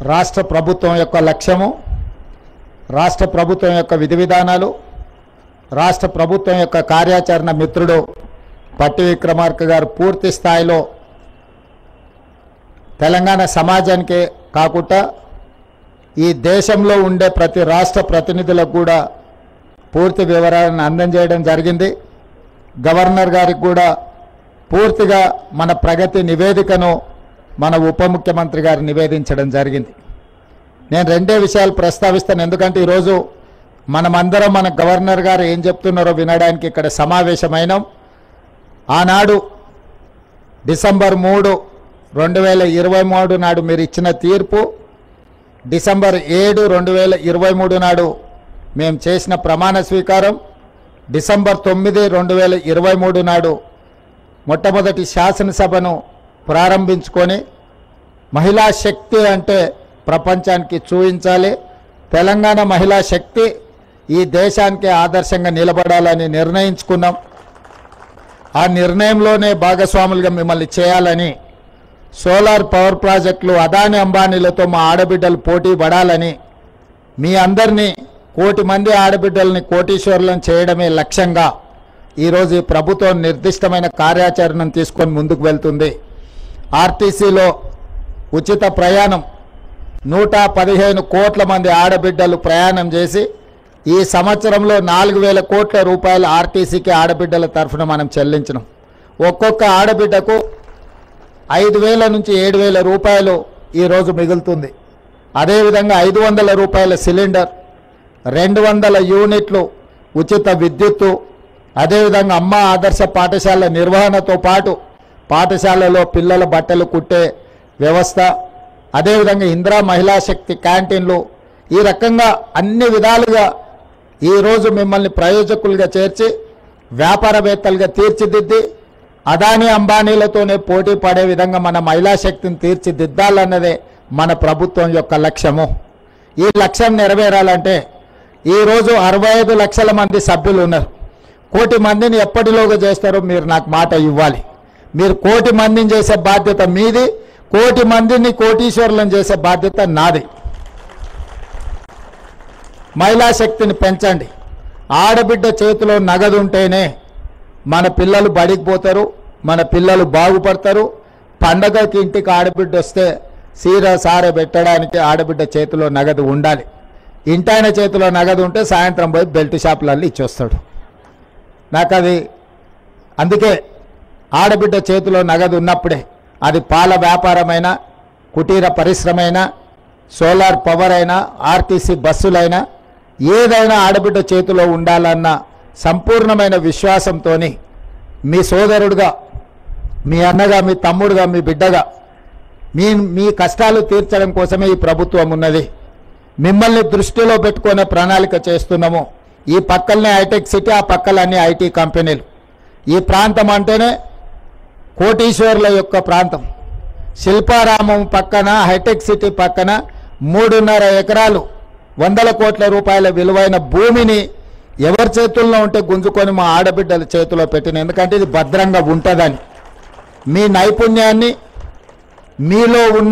రాష్ట్ర ప్రభుత్వం యొక్క లక్ష్యము రాష్ట్ర ప్రభుత్వం యొక్క విధి విధానాలు రాష్ట్ర ప్రభుత్వం యొక్క కార్యాచరణ మిత్రుడు పట్టి విక్రమార్క గారు పూర్తి స్థాయిలో తెలంగాణ సమాజానికే కాకుండా ఈ దేశంలో ఉండే ప్రతి రాష్ట్ర ప్రతినిధులకు కూడా పూర్తి వివరాలను అందజేయడం జరిగింది గవర్నర్ గారికి కూడా పూర్తిగా మన ప్రగతి నివేదికను మన ఉప ముఖ్యమంత్రి గారు నివేదించడం జరిగింది నేను రెండే విషయాలు ప్రస్తావిస్తాను ఎందుకంటే ఈరోజు మనమందరం మన గవర్నర్ గారు ఏం చెప్తున్నారో వినడానికి ఇక్కడ సమావేశమైనాం ఆనాడు డిసెంబర్ మూడు రెండు వేల ఇరవై మూడు నాడు మీరు ఇచ్చిన తీర్పు డిసెంబర్ ఏడు రెండు వేల ఇరవై మూడు నాడు మేము చేసిన ప్రమాణ స్వీకారం డిసెంబర్ తొమ్మిది రెండు వేల ఇరవై మూడు నాడు మొట్టమొదటి శాసనసభను ప్రారంభించుకొని మహిళా శక్తి అంటే ప్రపంచానికి చూపించాలి తెలంగాణ మహిళా శక్తి ఈ దేశానికి ఆదర్శంగా నిలబడాలని నిర్ణయించుకున్నాం ఆ నిర్ణయంలోనే భాగస్వాములుగా మిమ్మల్ని చేయాలని సోలార్ పవర్ ప్రాజెక్టులు అదాని అంబానీలతో మా ఆడబిడ్డలు పోటీ పడాలని మీ అందరినీ కోటి మంది ఆడబిడ్డల్ని కోటీశ్వరులను చేయడమే లక్ష్యంగా ఈరోజు ఈ ప్రభుత్వం నిర్దిష్టమైన కార్యాచరణను తీసుకొని ముందుకు వెళ్తుంది ఆర్టీసీలో ఉచిత ప్రయాణం నూట పదిహేను కోట్ల మంది ఆడబిడ్డలు ప్రయాణం చేసి ఈ సంవత్సరంలో నాలుగు వేల కోట్ల రూపాయలు ఆర్టీసీకి ఆడబిడ్డల తరఫున మనం చెల్లించినాం ఒక్కొక్క ఆడబిడ్డకు ఐదు వేల నుంచి ఏడు వేల రూపాయలు ఈరోజు మిగులుతుంది అదేవిధంగా ఐదు వందల రూపాయల సిలిండర్ రెండు వందల యూనిట్లు ఉచిత విద్యుత్తు అదేవిధంగా అమ్మ ఆదర్శ పాఠశాల నిర్వహణతో పాటు పాఠశాలలో పిల్లల బట్టలు కుట్టే వ్యవస్థ అదేవిధంగా ఇందిరా మహిళా శక్తి క్యాంటీన్లు ఈ రకంగా అన్ని విధాలుగా ఈరోజు మిమ్మల్ని ప్రయోజకులుగా చేర్చి వ్యాపారవేత్తలుగా తీర్చిదిద్ది అదాని అంబానీలతోనే పోటీ పడే విధంగా మన మహిళా శక్తిని తీర్చిదిద్దాలన్నదే మన ప్రభుత్వం యొక్క లక్ష్యము ఈ లక్ష్యం నెరవేరాలంటే ఈరోజు అరవై ఐదు లక్షల మంది సభ్యులు ఉన్నారు కోటి మందిని ఎప్పటిలోగా చేస్తారో మీరు నాకు మాట ఇవ్వాలి మీరు కోటి మందిని చేసే బాధ్యత మీది కోటి మందిని కోటీశ్వరులను చేసే బాధ్యత నాది మహిళా శక్తిని పెంచండి ఆడబిడ్డ చేతిలో నగదు ఉంటేనే మన పిల్లలు బడికి పోతారు మన పిల్లలు బాగుపడతారు పండగకి ఇంటికి ఆడబిడ్డ వస్తే సీర సార పెట్టడానికి ఆడబిడ్డ చేతిలో నగదు ఉండాలి ఇంటాయన చేతిలో నగదు ఉంటే సాయంత్రం పోయి బెల్ట్ షాపులలో ఇచ్చొస్తాడు నాకు అది అందుకే ఆడబిడ్డ చేతిలో నగదు ఉన్నప్పుడే అది పాల వ్యాపారమైనా కుటీర పరిశ్రమైనా సోలార్ పవర్ అయినా ఆర్టీసీ బస్సులైనా ఏదైనా ఆడబిడ్డ చేతిలో ఉండాలన్న సంపూర్ణమైన విశ్వాసంతో మీ సోదరుడుగా మీ అన్నగా మీ తమ్ముడుగా మీ బిడ్డగా మీ మీ కష్టాలు తీర్చడం కోసమే ఈ ప్రభుత్వం ఉన్నది మిమ్మల్ని దృష్టిలో పెట్టుకునే ప్రణాళిక చేస్తున్నాము ఈ పక్కలనే హైటెక్ సిటీ ఆ పక్కలన్నీ ఐటీ కంపెనీలు ఈ ప్రాంతం అంటేనే కోటీశ్వర్ల యొక్క ప్రాంతం శిల్పారామం పక్కన హైటెక్ సిటీ పక్కన మూడున్నర ఎకరాలు వందల కోట్ల రూపాయల విలువైన భూమిని ఎవరి చేతుల్లో ఉంటే గుంజుకొని మా ఆడబిడ్డల చేతిలో పెట్టిన ఎందుకంటే ఇది భద్రంగా ఉంటుందని మీ నైపుణ్యాన్ని మీలో ఉన్న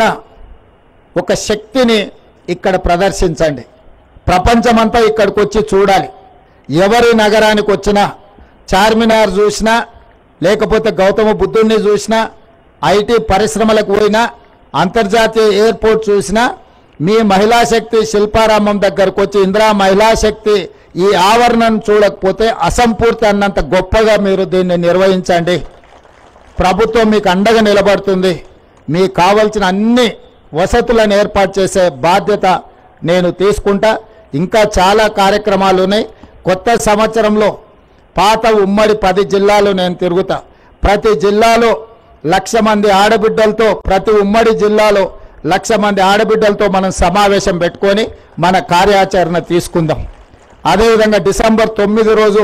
ఒక శక్తిని ఇక్కడ ప్రదర్శించండి ప్రపంచమంతా ఇక్కడికి వచ్చి చూడాలి ఎవరి నగరానికి వచ్చినా చార్మినార్ చూసినా లేకపోతే గౌతమ బుద్ధుడిని చూసినా ఐటీ పరిశ్రమలకు పోయినా అంతర్జాతీయ ఎయిర్పోర్ట్ చూసినా మీ మహిళా శక్తి శిల్పారామం దగ్గరకు వచ్చి ఇందిరా మహిళా శక్తి ఈ ఆవరణను చూడకపోతే అసంపూర్తి అన్నంత గొప్పగా మీరు దీన్ని నిర్వహించండి ప్రభుత్వం మీకు అండగా నిలబడుతుంది మీకు కావలసిన అన్ని వసతులను ఏర్పాటు చేసే బాధ్యత నేను తీసుకుంటా ఇంకా చాలా కార్యక్రమాలు ఉన్నాయి కొత్త సంవత్సరంలో పాత ఉమ్మడి పది జిల్లాలు నేను తిరుగుతా ప్రతి జిల్లాలో లక్ష మంది ఆడబిడ్డలతో ప్రతి ఉమ్మడి జిల్లాలో లక్ష మంది ఆడబిడ్డలతో మనం సమావేశం పెట్టుకొని మన కార్యాచరణ తీసుకుందాం అదేవిధంగా డిసెంబర్ తొమ్మిది రోజు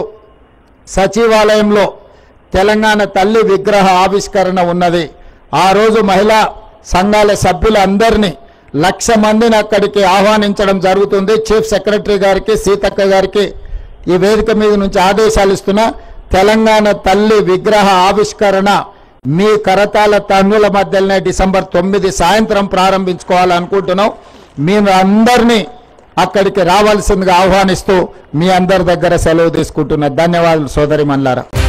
సచివాలయంలో తెలంగాణ తల్లి విగ్రహ ఆవిష్కరణ ఉన్నది ఆ రోజు మహిళా సంఘాల సభ్యులందరినీ లక్ష మందిని అక్కడికి ఆహ్వానించడం జరుగుతుంది చీఫ్ సెక్రటరీ గారికి సీతక్క గారికి ఈ వేదిక మీద నుంచి ఆదేశాలు ఇస్తున్నా తెలంగాణ తల్లి విగ్రహ ఆవిష్కరణ మీ కరతాల తన్నుల మధ్యలోనే డిసెంబర్ తొమ్మిది సాయంత్రం ప్రారంభించుకోవాలనుకుంటున్నాం మేము అందరినీ అక్కడికి రావాల్సిందిగా ఆహ్వానిస్తూ మీ అందరి దగ్గర సెలవు తీసుకుంటున్న ధన్యవాదాలు సోదరి మల్లారా